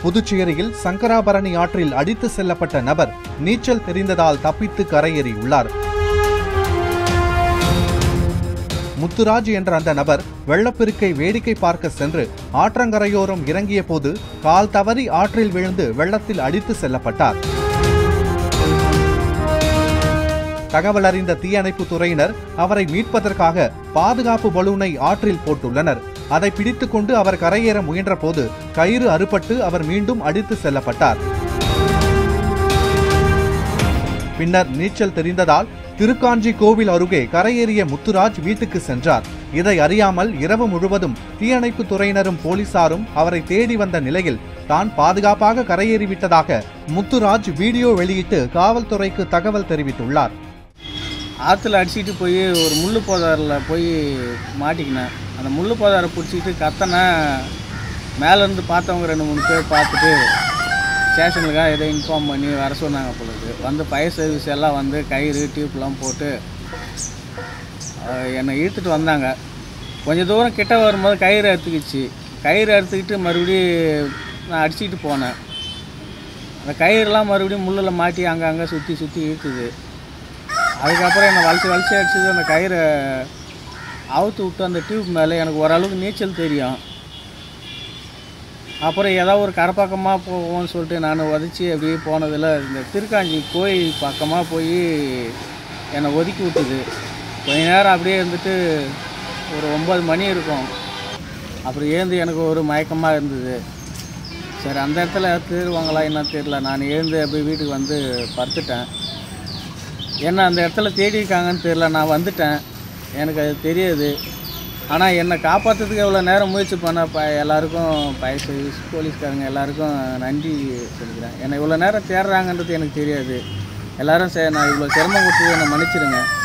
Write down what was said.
புதுச்சேரியில் சங்கராபரணி ஆற்றில் அடித்து செல்லப்பட்ட நபர் நீச்சல் தெரிந்ததால் தப்பித்து கரையேறியுள்ளார் முத்துராஜ் என்ற அந்த நபர் வெள்ளப்பெருக்கை வேடிக்கை பார்க்க சென்று ஆற்றங்கரையோரம் இறங்கிய போது கால் தவறி ஆற்றில் விழுந்து வெள்ளத்தில் அடித்து செல்லப்பட்டார் தகவல் அறிந்த தீயணைப்பு துறையினர் அவரை மீட்பதற்காக பாதுகாப்பு பலூனை ஆற்றில் போட்டுள்ளனர் அதை பிடித்துக்கொண்டு அவர் கரையேற முயன்றபோது கயிறு அறுபட்டு அவர் மீண்டும் அடித்து செல்லப்பட்டார் பின்னர் நீச்சல் தெரிந்ததால் திருக்காஞ்சி கோவில் அருகே கரையேறிய முத்துராஜ் வீட்டுக்கு சென்றார் இதை அறியாமல் இரவு முழுவதும் தீயணைப்பு துறையினரும் போலீசாரும் அவரை தேடி வந்த நிலையில் தான் பாதுகாப்பாக கரையேறிவிட்டதாக முத்துராஜ் வீடியோ வெளியிட்டு காவல்துறைக்கு தகவல் தெரிவித்துள்ளார் ஆற்றுல அடிச்சிட்டு போய் ஒரு முள்ளு போதாரில் போய் மாட்டிக்கினேன் அந்த முள்ளு போதாரை பிடிச்சிக்கிட்டு கத்தனேன் மேலேருந்து பார்த்தவங்க ரெண்டு மூணு பேர் பார்த்துட்டு ஸ்டேஷனுக்காக எதை இன்ஃபார்ம் பண்ணி வர சொன்னாங்க பொழுது வந்து ஃபயர் சர்வீஸ் எல்லாம் வந்து கயிறு டியூப்லாம் போட்டு அஹ், என்னை இழுத்துட்டு வந்தாங்க கொஞ்சம் தூரம் கிட்ட வரும்போது கயிறு அறுத்துக்கிச்சு கயிறு அறுத்துக்கிட்டு மறுபடியும் நான் அடிச்சிட்டு போனேன் அந்த கயிறுலாம் மறுபடியும் முள்ளில் மாட்டி அங்கங்கே சுற்றி சுற்றி இழுத்துது அதுக்கப்புறம் என்னை வலிச்சு வலிச்சு அடிச்சது அந்த கயிறை அவுத்து விட்டு அந்த டியூப் மேலே எனக்கு ஓரளவுக்கு நீச்சல் தெரியும் அப்புறம் ஏதோ ஒரு கரப்பக்கமாக போவோம்னு சொல்லிட்டு நான் உதச்சி அப்படியே போனதில் இந்த திருக்காஞ்சி கோயில் பக்கமாக போய் என்னை ஒதுக்கி விட்டுது கொஞ்ச நேரம் அப்படியே இருந்துட்டு ஒரு ஒம்பது மணி இருக்கும் அப்புறம் ஏந்து எனக்கு ஒரு மயக்கமாக இருந்தது சரி அந்த இடத்துல தேடுவாங்களா என்ன தெரியல நான் எழுந்து அப்படியே வீட்டுக்கு வந்து படுத்துட்டேன் என்ன அந்த இடத்துல தேடி இருக்காங்கன்னு தெரியல நான் வந்துட்டேன் எனக்கு அது தெரியாது ஆனால் என்னை காப்பாற்றுறதுக்கு எவ்வளோ நேரம் முயற்சி பண்ண ப எல்லாருக்கும் பயசு போலீஸ்காரங்க எல்லாருக்கும் நன்றி சொல்லிக்கிறேன் என்னை இவ்வளோ நேரம் தேடுறாங்கன்றது எனக்கு தெரியாது எல்லாரும் சரி நான் இவ்வளோ சிரமம் கொடுத்தது என்னை மன்னிச்சிடுங்க